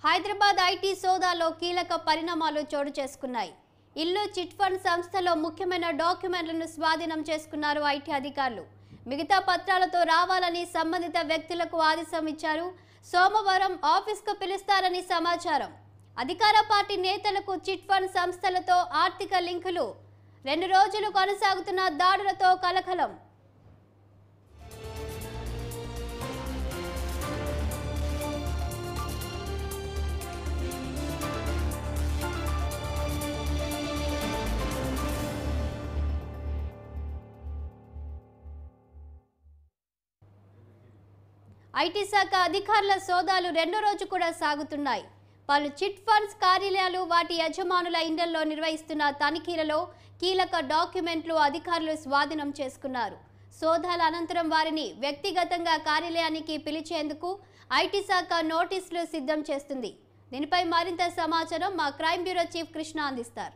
Hyderabad IT సోదాలో కీలక పరిణామాలు చోటు చేసుకున్నాయి ఇల్లు చిట్ ఫండ్ సంస్థలో ముఖ్యమైన డాక్యుమెంట్లను స్వాధీనం చేసుకున్నారు ఐటీ అధికారులు మిగతా పత్రాలతో రావాలని సంబంధిత వ్యక్తులకు ఆదేశం ఇచ్చారు సోమవారం ఆఫీస్కు పిలుస్తారని సమాచారం అధికార పార్టీ నేతలకు చిట్ ఫండ్ సంస్థలతో ఆర్థిక లింకులు రెండు రోజులు కొనసాగుతున్న దాడులతో కలకలం ఐటీ శాఖ అధికారుల సోదాలు రెండో రోజు కూడా సాగుతున్నాయి పలు చిట్ ఫండ్స్ కార్యాలయాలు వాటి యజమానుల ఇండ్లలో నిర్వహిస్తున్న తనిఖీలలో కీలక డాక్యుమెంట్లు అధికారులు స్వాధీనం చేసుకున్నారు సోదాల అనంతరం వారిని వ్యక్తిగతంగా కార్యాలయానికి పిలిచేందుకు ఐటీ శాఖ నోటీసులు సిద్ధం చేస్తుంది దీనిపై మరింత సమాచారం మా క్రైమ్ బ్యూరో చీఫ్ కృష్ణ అందిస్తారు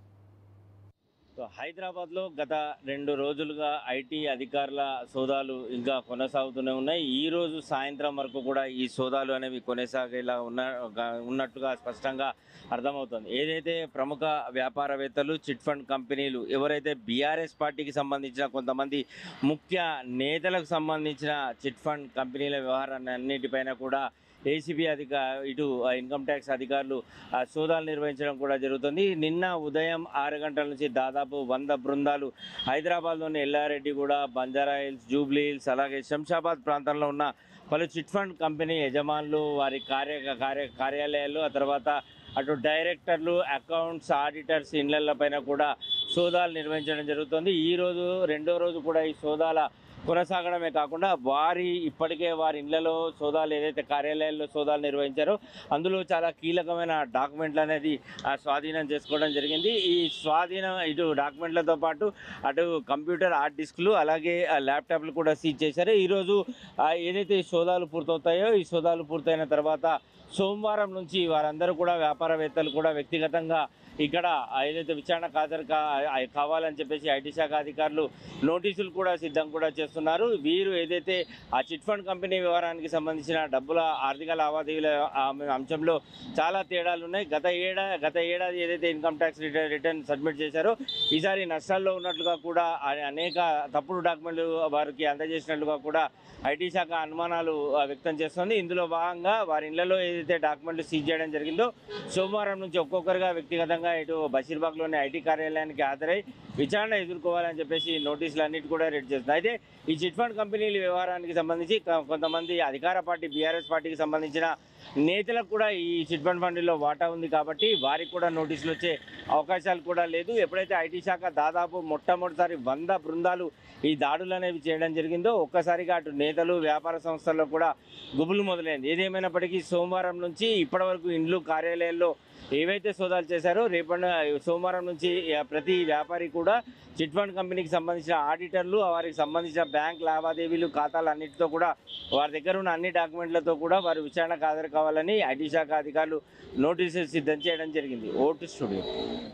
సో హైదరాబాద్లో గత రెండు రోజులుగా ఐటీ అధికారుల సోదాలు ఇంకా కొనసాగుతూనే ఉన్నాయి ఈ రోజు సాయంత్రం వరకు కూడా ఈ సోదాలు అనేవి కొనసాగేలా ఉన్న గా- ఉన్నట్టుగా స్పష్టంగా అర్థమవుతుంది ఏదైతే ప్రముఖ వ్యాపారవేత్తలు చిట్ ఫండ్ కంపెనీలు ఎవరైతే బీఆర్ఎస్ పార్టీకి సంబంధించిన కొంతమంది ముఖ్య నేతలకు సంబంధించిన చిట్ ఫండ్ కంపెనీల వ్యవహారాన్ని అన్నిటిపైన కూడా ఏసీబీ అధిక ఇటు ఆ, ఇన్కమ్ ట్యాక్స్ అధికారులు ఆ, సోదాలు నిర్వహించడం కూడా జరుగుతుంది నిన్న ఉదయం ఆరు గంటల నుంచి దాదాపు వంద బృందాలు హైదరాబాద్లోని ఎల్లారెడ్డి కూడా బంజారా హిల్స్ జూబ్లీ హిల్స్ అలాగే శంషాబాద్ ప్రాంతంలో ఉన్న పలు చిట్ ఫండ్ కంపెనీ యజమానులు వారి కార్య కార్య కార్యాలయాలు ఆ తర్వాత అటు డైరెక్టర్లు అకౌంట్స్ ఆడిటర్స్ ఇళ్ల పైన కూడా సోదాలు నిర్వహించడం జరుగుతుంది ఈ రోజు రెండో రోజు కూడా ఈ సోదాల కొనసాగడమే కాకుండా వారి ఇప్పటికే వారి ఇళ్లలో సోదాలు ఏదైతే కార్యాలయాల్లో సోదాలు నిర్వహించారో అందులో చాలా కీలకమైన డాక్యుమెంట్లు అనేది ఆ, స్వాధీనం చేసుకోవడం జరిగింది ఈ స్వాధీనం ఇటు డాక్యుమెంట్లతో పాటు అటు కంప్యూటర్ హార్డ్ డిస్క్లు అలాగే ఆ, ల్యాప్టాప్లు కూడా సీజ్ చేశారు ఈరోజు ఆ, ఏదైతే ఈ సోదాలు పూర్తవుతాయో ఈ సోదాలు పూర్తయిన తర్వాత సోమవారం నుంచి వారందరూ కూడా వ్యాపారవేత్తలు కూడా వ్యక్తిగతంగా ఇక్కడ ఏదైతే విచారణ హాజరు కా కావాలని చెప్పేసి ఐటీ శాఖ అధికారులు నోటీసులు కూడా సిద్ధం కూడా చేస్తున్నారు వీరు ఏదైతే ఆ చిట్ ఫండ్ కంపెనీ వ్యవహారానికి సంబంధించిన డబ్బుల ఆర్థిక లావాదేవీల ఆ అంశంలో చాలా తేడాలు ఉన్నాయి గత ఏడా గత ఏడాది ఏదైతే income tax return return submit చేశారో ఈసారి నష్టాల్లో ఉన్నట్లుగా కూడా అ- అనేక తప్పుడు డాక్యుమెంట్లు వారికి అందజేసినట్లుగా కూడా ఐటీ శాఖ అనుమానాలు ఆ, వ్యక్తం చేస్తుంది ఇందులో భాగంగా వారి ఇళ్లలో ఏదైతే డాక్యుమెంట్లు సీజ్ చేయడం జరిగిందో సోమవారం నుంచి ఒక్కొక్కరుగా వ్యక్తిగతంగా ఇటు బషీర్బాగ్లోని ఐటీ కార్యాలయానికి హాజరై విచారణ ఎదుర్కోవాలని చెప్పేసి నోటీసులు అన్నిటి కూడా రెడీ చేస్తుంది అయితే ఈ చిట్ ఫండ్ కంపెనీల వ్యవహారానికి సంబంధించి కొ- కొంతమంది అధికార పార్టీ బీఆర్ఎస్ పార్టీకి సంబంధించిన నేతలకు కూడా ఈ చిట్ ఫండ్ ఫండ్లో వాటా ఉంది కాబట్టి వారికి కూడా నోటీసులు వచ్చే అవకాశాలు కూడా లేదు ఎప్పుడైతే ఐటీ శాఖ దాదాపు మొట్టమొదటిసారి వంద బృందాలు ఈ దాడులు అనేవి చేయడం జరిగిందో ఒక్కసారిగా అటు నేతలు వ్యాపార సంస్థల్లో కూడా గుబులు మొదలైంది ఏదేమైనప్పటికీ సోమవారం నుంచి ఇప్పటివరకు ఇండ్లు కార్యాలయాల్లో ఏవైతే సోదాలు చేశారో రేపటి సోమవారం నుంచి ఆ, ప్రతి వ్యాపారి కూడా చిట్ ఫండ్ కంపెనీకి సంబంధించిన ఆడిటర్లు వారికి సంబంధించిన బ్యాంక్ లావాదేవీలు ఖాతాలు అన్నిటితో కూడా వారి దగ్గర ఉన్న అన్ని డాక్యుమెంట్లతో కూడా వారు విచారణకు హాజరు కావాలని ఐటీ శాఖ అధికారులు నోటీసులు సిద్ధం చేయడం జరిగింది ఓటు స్టూడియో